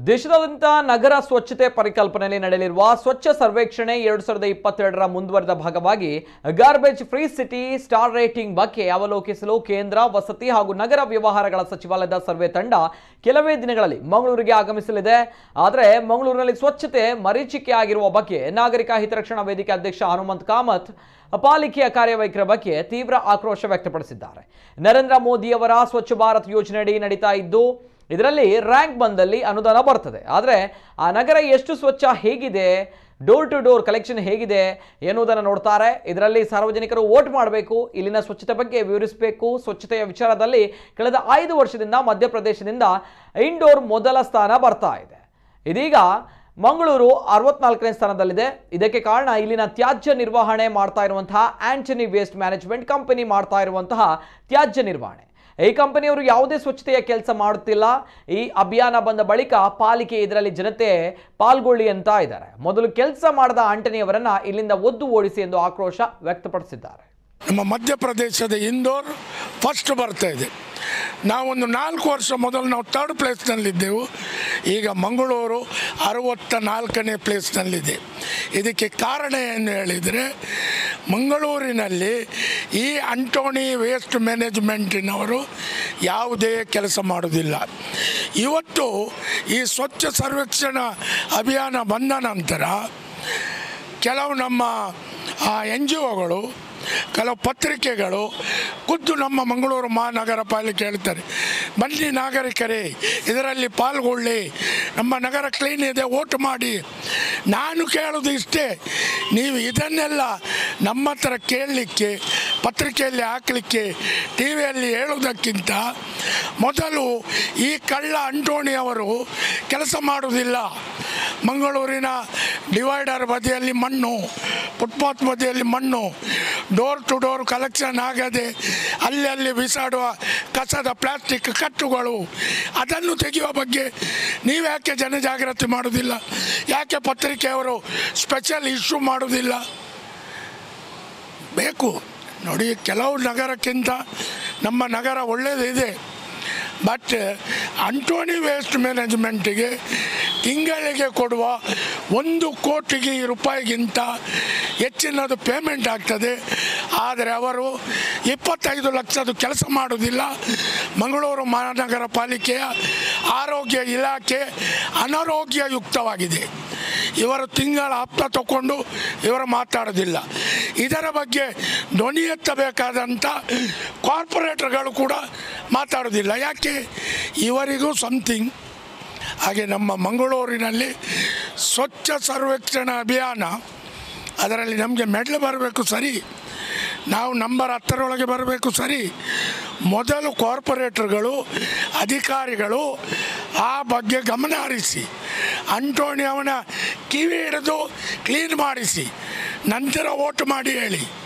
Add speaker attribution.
Speaker 1: ದೇಶದಾದ್ಯಂತ ನಗರ ಸ್ವಚ್ಛತೆ ಪರಿಕಲ್ಪನೆಯಲ್ಲಿ ನಡೆಯಲಿರುವ ಸ್ವಚ್ಛ ಸರ್ವೇಕ್ಷಣೆ ಎರಡು ಸಾವಿರದ ಇಪ್ಪತ್ತೆರಡರ ಮುಂದುವರೆದ ಭಾಗವಾಗಿ garbage free city star rating ಬಗ್ಗೆ ಅವಲೋಕಿಸಲು ಕೇಂದ್ರ ವಸತಿ ಹಾಗೂ ನಗರ ವ್ಯವಹಾರಗಳ ಸಚಿವಾಲಯದ ಸರ್ವೆ ತಂಡ ಕೆಲವೇ ದಿನಗಳಲ್ಲಿ ಮಂಗಳೂರಿಗೆ ಆಗಮಿಸಲಿದೆ ಆದರೆ ಮಂಗಳೂರಿನಲ್ಲಿ ಸ್ವಚ್ಛತೆ ಮರೀಚಿಕೆ ಆಗಿರುವ ಬಗ್ಗೆ ನಾಗರಿಕ ಹಿತರಕ್ಷಣಾ ವೇದಿಕೆ ಅಧ್ಯಕ್ಷ ಹನುಮಂತ್ ಕಾಮತ್ ಪಾಲಿಕೆಯ ಕಾರ್ಯವೈಖರಿ ಬಗ್ಗೆ ತೀವ್ರ ಆಕ್ರೋಶ ವ್ಯಕ್ತಪಡಿಸಿದ್ದಾರೆ ನರೇಂದ್ರ ಮೋದಿಯವರ ಸ್ವಚ್ಛ ಭಾರತ್ ಯೋಜನೆಯಡಿ ನಡೀತಾ ಇದ್ದು ಇದರಲ್ಲಿ ರ್ಯಾಂಕ್ ಬಂದಲ್ಲಿ ಅನುದಾನ ಬರ್ತದೆ ಆದರೆ ಆ ನಗರ ಎಷ್ಟು ಸ್ವಚ್ಛ ಹೇಗಿದೆ ಡೋರ್ ಟು ಡೋರ್ ಕಲೆಕ್ಷನ್ ಹೇಗಿದೆ ಎನ್ನುವುದನ್ನು ನೋಡ್ತಾರೆ ಇದರಲ್ಲಿ ಸಾರ್ವಜನಿಕರು ವೋಟ್ ಮಾಡಬೇಕು ಇಲ್ಲಿನ ಸ್ವಚ್ಛತೆ ಬಗ್ಗೆ ವಿವರಿಸಬೇಕು ಸ್ವಚ್ಛತೆಯ ವಿಚಾರದಲ್ಲಿ ಕಳೆದ ಐದು ವರ್ಷದಿಂದ ಮಧ್ಯಪ್ರದೇಶದಿಂದ ಇಂಡೋರ್ ಮೊದಲ ಸ್ಥಾನ ಬರ್ತಾ ಇದೆ ಇದೀಗ ಮಂಗಳೂರು ಅರವತ್ನಾಲ್ಕನೇ ಸ್ಥಾನದಲ್ಲಿದೆ ಇದಕ್ಕೆ ಕಾರಣ ಇಲ್ಲಿನ ತ್ಯಾಜ್ಯ ನಿರ್ವಹಣೆ ಮಾಡ್ತಾ ಇರುವಂತಹ ಆಂಟನಿ ವೇಸ್ಟ್ ಮ್ಯಾನೇಜ್ಮೆಂಟ್ ಕಂಪನಿ ಮಾಡ್ತಾ ಇರುವಂತಹ ತ್ಯಾಜ್ಯ ನಿರ್ವಹಣೆ ಈ ಕಂಪನಿಯವರು ಯಾವುದೇ ಸ್ವಚ್ಛತೆಯ ಕೆಲಸ ಮಾಡುತ್ತಿಲ್ಲ ಈ ಅಭಿಯಾನ ಬಂದ ಬಳಿಕ ಪಾಲಿಕೆ ಇದರಲ್ಲಿ ಜನತೆ ಪಾಲ್ಗೊಳ್ಳಿ ಅಂತ ಇದ್ದಾರೆ ಮೊದಲು ಕೆಲಸ ಮಾಡದ ಆಂಟನಿಯವರನ್ನ ಇಲ್ಲಿಂದ ಒದ್ದು ಓಡಿಸಿ ಎಂದು ಆಕ್ರೋಶ ವ್ಯಕ್ತಪಡಿಸಿದ್ದಾರೆ
Speaker 2: ನಮ್ಮ ಮಧ್ಯಪ್ರದೇಶದ ಇಂದೋರ್ ಫಸ್ಟ್ ಬರ್ತಾ ಇದೆ ನಾವೊಂದು ನಾಲ್ಕು ವರ್ಷ ಮೊದಲು ನಾವು ಥರ್ಡ್ ಪ್ಲೇಸ್ನಲ್ಲಿದ್ದೆವು ಈಗ ಮಂಗಳೂರು ಅರವತ್ತ ನಾಲ್ಕನೇ ಪ್ಲೇಸ್ನಲ್ಲಿದೆ ಇದಕ್ಕೆ ಕಾರಣ ಏನು ಹೇಳಿದರೆ ಮಂಗಳೂರಿನಲ್ಲಿ ಈ ಅಂಟೋನಿ ವೇಸ್ಟ್ ಮ್ಯಾನೇಜ್ಮೆಂಟಿನವರು ಯಾವುದೇ ಕೆಲಸ ಮಾಡೋದಿಲ್ಲ ಇವತ್ತು ಈ ಸ್ವಚ್ಛ ಸರ್ವೇಕ್ಷಣಾ ಅಭಿಯಾನ ಬಂದ ನಂತರ ಕೆಲವು ನಮ್ಮ ಎನ್ ಜಿ ಒಗಳು ಕೆಲವು ಪತ್ರಿಕೆಗಳು ಖುದ್ದು ನಮ್ಮ ಮಂಗಳೂರು ಮಹಾನಗರ ಪಾಲಿಕೆ ಹೇಳ್ತಾರೆ ಬನ್ನಿ ನಾಗರಿಕರೇ ಇದರಲ್ಲಿ ಪಾಲ್ಗೊಳ್ಳಿ ನಮ್ಮ ನಗರ ಕ್ಲೀನ್ ಇದೆ ಓಟ್ ಮಾಡಿ ನಾನು ಕೇಳೋದು ಇಷ್ಟೇ ನೀವು ಇದನ್ನೆಲ್ಲ ನಮ್ಮ ಹತ್ರ ಕೇಳಲಿಕ್ಕೆ ಪತ್ರಿಕೆಯಲ್ಲಿ ಹಾಕಲಿಕ್ಕೆ ಟಿ ವಿಯಲ್ಲಿ ಹೇಳೋದಕ್ಕಿಂತ ಮೊದಲು ಈ ಕಳ್ಳ ಅಂಟೋಣಿ ಅವರು ಕೆಲಸ ಮಾಡುವುದಿಲ್ಲ ಮಂಗಳೂರಿನ ಡಿವೈಡರ್ ಬದಿಯಲ್ಲಿ ಮಣ್ಣು ಫುಟ್ಪಾತ್ ಬದಿಯಲ್ಲಿ ಮಣ್ಣು ಡೋರ್ ಟು ಡೋರ್ ಕಲೆಕ್ಷನ್ ಆಗದೆ ಅಲ್ಲಿ ಅಲ್ಲಿ ಬಿಸಾಡುವ ಕಸದ ಪ್ಲಾಸ್ಟಿಕ್ ಕಟ್ಟುಗಳು ಅದನ್ನು ತೆಗೆಯುವ ಬಗ್ಗೆ ನೀವು ಯಾಕೆ ಜನಜಾಗೃತಿ ಮಾಡೋದಿಲ್ಲ ಯಾಕೆ ಪತ್ರಿಕೆಯವರು ಸ್ಪೆಷಲ್ ಇಶ್ಯೂ ಮಾಡೋದಿಲ್ಲ ಬೇಕು ನೋಡಿ ಕೆಲವು ನಗರಕ್ಕಿಂತ ನಮ್ಮ ನಗರ ಒಳ್ಳೆಯದಿದೆ ಬಟ್ ಅಂಟೋನಿ ವೇಸ್ಟ್ ಮ್ಯಾನೇಜ್ಮೆಂಟಿಗೆ ತಿಂಗಳಿಗೆ ಕೊಡುವ ಒಂದು ಕೋಟಿಗೆ ರೂಪಾಯಿಗಿಂತ ಹೆಚ್ಚಿನದು ಪೇಮೆಂಟ್ ಆಗ್ತದೆ ಆದರೆ ಅವರು ಇಪ್ಪತ್ತೈದು ಲಕ್ಷದ ಕೆಲಸ ಮಾಡೋದಿಲ್ಲ ಮಂಗಳೂರು ಮಹಾನಗರ ಪಾಲಿಕೆಯ ಆರೋಗ್ಯ ಇಲಾಖೆ ಅನಾರೋಗ್ಯಯುಕ್ತವಾಗಿದೆ ಇವರು ತಿಂಗಳ ಹಪ್ತ ತಗೊಂಡು ಇವರು ಮಾತಾಡೋದಿಲ್ಲ ಇದರ ಬಗ್ಗೆ ಧ್ವನಿ ಎತ್ತಬೇಕಾದಂಥ ಕಾರ್ಪೊರೇಟರ್ಗಳು ಕೂಡ ಮಾತಾಡೋದಿಲ್ಲ ಯಾಕೆ ಇವರಿಗೂ ಸಮಥಿಂಗ್ ಹಾಗೆ ನಮ್ಮ ಮಂಗಳೂರಿನಲ್ಲಿ ಸ್ವಚ್ಛ ಸರ್ವೇಕ್ಷಣಾ ಅಭಿಯಾನ ಅದರಲ್ಲಿ ನಮಗೆ ಮೆಡ್ಲ್ ಬರಬೇಕು ಸರಿ ನಾವು ನಂಬರ್ ಹತ್ತರೊಳಗೆ ಬರಬೇಕು ಸರಿ ಮೊದಲು ಕಾರ್ಪೊರೇಟರ್ಗಳು ಅಧಿಕಾರಿಗಳು ಆ ಬಗ್ಗೆ ಗಮನ ಹರಿಸಿ ಅಂಟೋಣಿ ಅವನ ಕಿವಿ ಹಿಡಿದು ಕ್ಲೀನ್ ಮಾಡಿಸಿ ನಂತರ ಓಟ್ ಮಾಡಿ ಹೇಳಿ